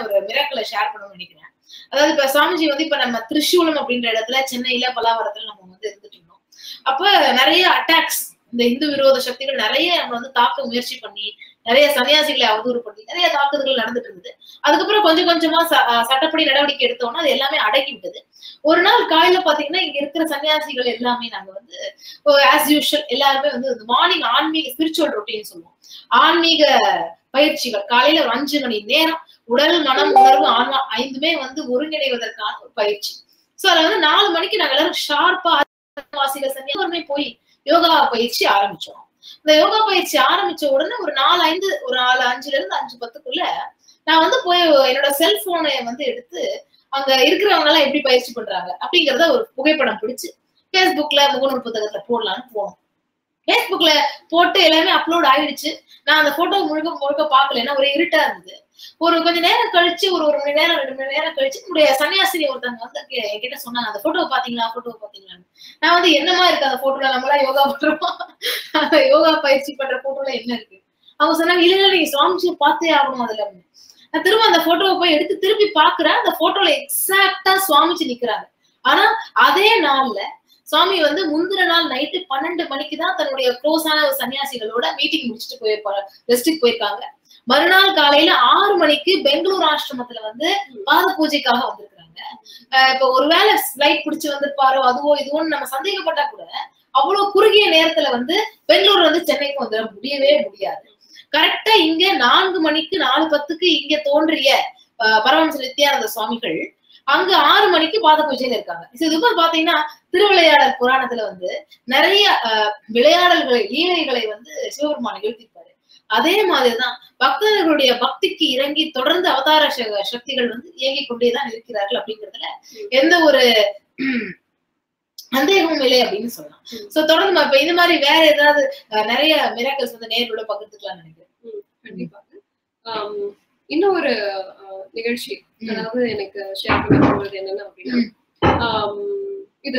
ஒரு மிராக்களை ஷேர் பண்ணணும்னு நினைக்கிறேன் அதாவது இப்ப சுவாமிஜி வந்து இப்ப நம்ம திரிசூலம் அப்படின்ற இடத்துல சென்னையில பல்லாவரத்துல நம்ம வந்து இருந்துட்டு இருந்தோம் அப்ப நிறைய அட்டாக்ஸ் இந்த இந்து விரோத சக்திகள் நிறைய நம்ம வந்து தாக்க முயற்சி பண்ணி நிறைய சன்னியாசிகளை அவதூறு பண்ணி நிறைய தாக்குதல்கள் நடந்துட்டு இருந்தது அதுக்கப்புறம் கொஞ்சம் கொஞ்சமா ச- அஹ் சட்டப்படி நடவடிக்கை எடுத்தோம்னா அது எல்லாமே அடக்கி விட்டது ஒரு நாள் காலையில பாத்தீங்கன்னா இங்க இருக்கிற சன்னியாசிகள் எல்லாமே நாங்க வந்து ஆஸ் யூஷுவல் எல்லாருமே வந்து மார்னிங் ஆன்மீக ஸ்பிரிச்சுவல் ரொட்டீன் சொல்லுவோம் ஆன்மீக பயிற்சிகள் காலையில ஒரு அஞ்சு மணி நேரம் உடல் மனம் உணர்வு ஆன்மா ஐந்துமே வந்து ஒருங்கிணைவதற்கான ஒரு பயிற்சி சோ அதுல வந்து நாலு மணிக்கு நாங்க எல்லாரும் ஷார்ப்பா வாசிகள் சன்னியாசமே போய் யோகா பயிற்சி ஆரம்பிச்சோம் இந்த யோகா பயிற்சி ஆரம்பிச்ச உடனே ஒரு நாலு ஐந்து ஒரு நாலு அஞ்சுல இருந்து அஞ்சு பத்துக்குள்ள நான் வந்து போய் என்னோட செல்போனை வந்து எடுத்து அங்க இருக்கிறவங்க எல்லாம் எப்படி பயிற்சி பண்றாங்க அப்படிங்கறத ஒரு புகைப்படம் பிடிச்சு Facebookல முகநூல் புத்தகத்துல போடலாம்னு போனோம் Facebookல போட்டு எல்லாமே அப்லோட் ஆயிடுச்சு நான் அந்த போட்டோ முழுக்க முழுக்க பார்க்கல ஏன்னா ஒரே இருட்டா இருந்தது ஒரு கொஞ்ச நேரம் கழிச்சு ஒரு ஒரு மணி நேரம் ரெண்டு மணி நேரம் கழிச்சு என்னுடைய சன்னியாசினி ஒருத்தவங்க வந்து கே- என்கிட்ட சொன்னாங்க அந்த போட்டோ பாத்தீங்களா போட்டோ பாத்தீங்களான்னு நான் வந்து என்னமா இருக்கு அந்த போட்டோல நம்மளா யோகா பண்றோம் அந்த யோகா பயிற்சி பண்ற போட்டோல என்ன இருக்கு அவங்க சொன்னாங்க இல்ல இல்ல நீங்க சுவாமிஜியை பார்த்தே ஆகணும் அதுல அப்படின்னு. நான் திரும்ப அந்த போட்டோவை போய் எடுத்து திருப்பி பாக்குறேன் அந்த போட்டோல எக்ஸாக்டா சுவாமிஜி நிக்கிறாங்க ஆனா அதே நாள்ல சுவாமி வந்து முந்தின நாள் நைட்டு பன்னெண்டு மணிக்கு தான் தன்னுடைய க்ளோஸான ஒரு சன்னியாசிகளோட மீட்டிங் முடிச்சுட்டு போயிருப்பாங்க ரெஸ்ட்டுக்கு போயிருக்காங்க மறுநாள் காலையில ஆறு மணிக்கு பெங்களூர் ஆசிரமத்துல வந்து பாத பூஜைக்காக வந்திருக்காங்க இப்ப ஒருவேளை ஃபிளைட் பிடிச்சு வந்திருப்பாரோ அதுவோ இதுவோன்னு நம்ம சந்தேகப்பட்டா கூட அவ்வளவு குறுகிய நேரத்துல வந்து பெங்களூர் வந்து சென்னைக்கு வந்துட முடியவே முடியாது கரெக்டா இங்க நான்கு மணிக்கு நாலு பத்துக்கு இங்க தோன்றிய அஹ், பரமஹம்ச நித்யானந்த சுவாமிகள் அங்க ஆறு மணிக்கு பாத பூஜையில இருக்காங்க So, இது மாதிரி பாத்தீங்கன்னா திருவிளையாடல் புராணத்துல வந்து நிறைய அஹ், விளையாடல்களை லீலைகளை வந்து சிவபெருமான் நிகழ்த்திருப்பாரு அதே மாதிரிதான் பக்தர்களுடைய பக்திக்கு இறங்கி தொடர்ந்து அவதார ச- சக்திகள் வந்து இயங்கிக் கொண்டேதான் இருக்கிறார்கள் அப்படிங்கிறதுல எந்த ஒரு உம், சந்தேகமும் இல்லை அப்படின்னு சொல்லலாம் ம். சோ தொடர்ந்து நம்ம இப்ப இந்த மாதிரி வேற ஏதாவது அஹ், நிறைய மிராக்கல்ஸ் வந்து நேரோட பகிர்ந்துக்கலாம்னு நினைக்கிறேன் கண்டிப்பாக ஆம், இன்னும் ஒரு அஹ், நிகழ்ச்சி ம். அதாவது எனக்கு ஷேர் பண்ண போறது என்னன்னா அப்படின்னா ஆம், இது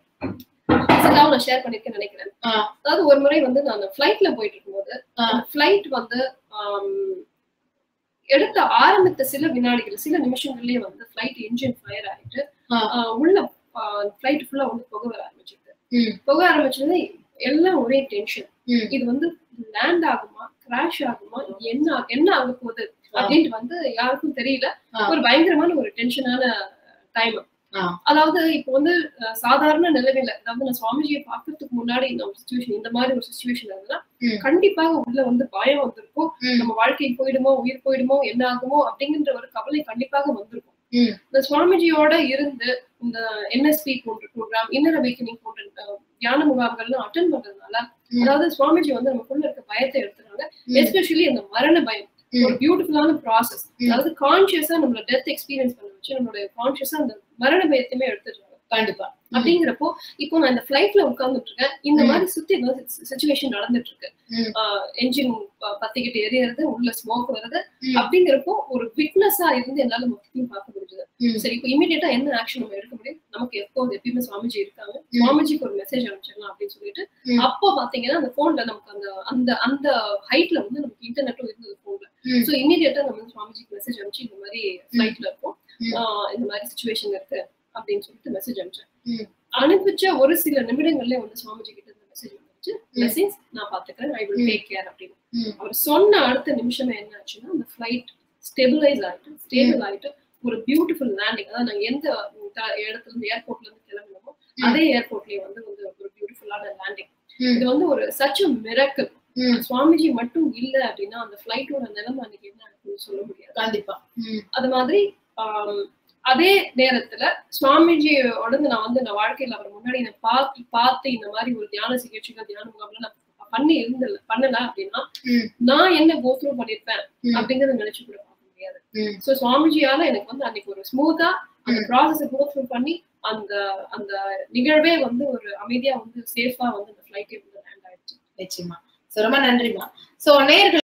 சிலாவும் நான் ஷேர் பண்ணிருக்கேன்னு நினைக்கிறேன் ஆ. அதாவது ஒரு முறை வந்து நான் ஃபிளைட்ல போயிட்டு இருக்கும்போது ஆ. ஃபிளைட் வந்து ஆம், எடுத்த ஆரம்பித்த சில வினாடிகள் சில நிமிஷங்கள்லயே வந்து ஃபிளைட் இன்ஜின் ஃபயர் ஆயிட்டு ஆ. ஆ, உள்ள ஃபிளைட் ஃபுல்லா வந்து புகை வர ஆரம்பிச்சிருக்கு ம். புகை ஆரம்பிச்சது எல்லாம் ஒரே டென்ஷன் ம். இது வந்து லேண்ட் ஆகுமா கிராஷ் ஆகுமா என்ன என்ன ஆக போகுது அப்படின்ட்டு வந்து யாருக்கும் தெரியல ஆ. ஒரு பயங்கரமான ஒரு டென்ஷனான டைம் ஆ. அதாவது இப்போ வந்து அஹ், சாதாரண நிலைமையில அதாவது நான் சுவாமிஜியை பார்க்கறதுக்கு முன்னாடி இந்த ஒரு சுச்சுவேஷன் இந்த மாதிரி ஒரு சுச்சுவேஷன் இருந்ததுன்னா ம். கண்டிப்பாக உள்ள வந்து பயம் வந்திருக்கும் ம். நம்ம வாழ்க்கை போயிடுமோ உயிர் போயிடுமோ என்ன ஆகுமோ அப்படிங்கிற ஒரு கவலை கண்டிப்பாக வந்திருக்கும் ம். இந்த சுவாமிஜியோட இருந்து இந்த என்எஸ்பி போன்ற ப்ரோக்ராம் இன்னர் அவேக்கனிங் போன்ற அஹ், தியான முகாம்கள்லாம் அட்டன் பண்றதுனால ம். அதாவது சுவாமிஜி வந்து நமக்குள்ள இருக்க பயத்தை எடுத்துறாங்க ம். எஸ்பெஷலி அந்த மரண பயம் ம். ஒரு பியூட்டிஃபுல்லான ப்ராசஸ் ம். அதாவது கான்சியஸா நம்மளோட டெத் எக்ஸ்பீரியன்ஸ் பண்ண வச்சு நம்மளோட கான்சியஸா அந்த மரண பயத்தையுமே எடுத்துடுறாங்க கண்டிப்பா அப்படிங்கிறப்போ இப்போ நான் இந்த ஃபிளைட்ல உட்கார்ந்துட்டு இருக்கேன் இந்த ம். மாதிரி சுத்தி சுச்சுவேஷன் நடந்துட்டு இருக்கு ம். என்ஜின் பத்திக்கிட்டு எரியறது உள்ள ஸ்மோக் வருது ம். அப்படிங்கிறப்போ ஒரு விட்னஸா இருந்து என்னால மொத்தத்தையும் பார்க்க முடிஞ்சது ம். சரி இப்போ இமீடியட்டா என்ன ஆக்ஷன் நம்ம எடுக்க முடியும் நமக்கு எப்போ எப்பயுமே சுவாமிஜி இருக்காங்க ம். சுவாமிஜிக்கு ஒரு மெசேஜ் அனுப்பிச்சிடலாம் அப்படின்னு சொல்லிட்டு ம். அப்போ பாத்தீங்கன்னா அந்த போன்ல நமக்கு அந்த அந்த அந்த ஹைட்ல வந்து நமக்கு இன்டர்நெட்டும் இருந்தது போன்ல ம். சோ இமீடியட்டா நம்ம வந்து சுவாமிஜிக்கு மெசேஜ் அனுப்பிச்சு இந்த மாதிரி ஃபிளைட்ல இருக்கோம் ம். ஆஹ் இந்த மாதிரி சுச்சுவேஷன் இருக்கு அப்படின்னு சொல்லிட்டு மெசேஜ் அனுப்பிச்சேன் ம். அனுப்பிச்ச ஒரு சில நிமிடங்கள்லயே வந்து சுவாமிஜி கிட்ட இந்த மெசேஜ் வந்துச்சு ம். மெசேஜ் நான் பாத்துக்கிறேன் I will hmm. Take care அப்படின்னு ம். அவர் சொன்ன அடுத்த நிமிஷமே என்ன ஆச்சுன்னா அந்த ஃபிளைட் ஸ்டெபிளைஸ் ஆயிட்டு ஸ்டேபிள் ஆயிட்டு ஒரு பியூட்டிஃபுல் லேண்டிங் அதாவது நாங்க எந்த த- இடத்துல இருந்து ஏர்போர்ட்ல இருந்து கிளம்பினோமோ ம். அதே ஏர்போர்ட்லயே வந்து வந்து ஒரு பியூட்டிஃபுல்லான லேண்டிங் ம். இது வந்து ஒரு சச் மிரக்கல் ம். சுவாமிஜி மட்டும் இல்ல அப்படின்னா அந்த ஃபிளைட்டோட நிலைமை அன்னைக்கு என்ன இருக்குன்னு சொல்ல முடியாது கண்டிப்பா ம். அது மாதிரி ஆம், அதே நேரத்துல சுவாமிஜியோட நான் வந்து நான் வாழ்க்கையில அவர் முன்னாடி நான் பார்த்து பார்த்து இந்த மாதிரி ஒரு தியான சிகிச்சைகள் தியான முகாம்ல நான் பண்ணி இருந்தல பண்ணல அப்படின்னா ம். நான் என்ன கோத்ரூ பண்ணிருப்பேன் ம். அப்படிங்கறத நினைச்சு கூட பார்க்க முடியாது ம். சோ சுவாமிஜியால எனக்கு வந்து அன்னைக்கு ஒரு ஸ்மூத்தா அந்த ம். ப்ராசஸ் கோத்ரூ பண்ணி அந்த அந்த நிகழ்வே வந்து ஒரு அமைதியா வந்து சேஃபா வந்து அந்த ஃபிளைட்டே வந்து லேண்ட் ஆயிடுச்சு நிச்சயமா So, ரொம்ப நன்றிமா சோ நேர்கள்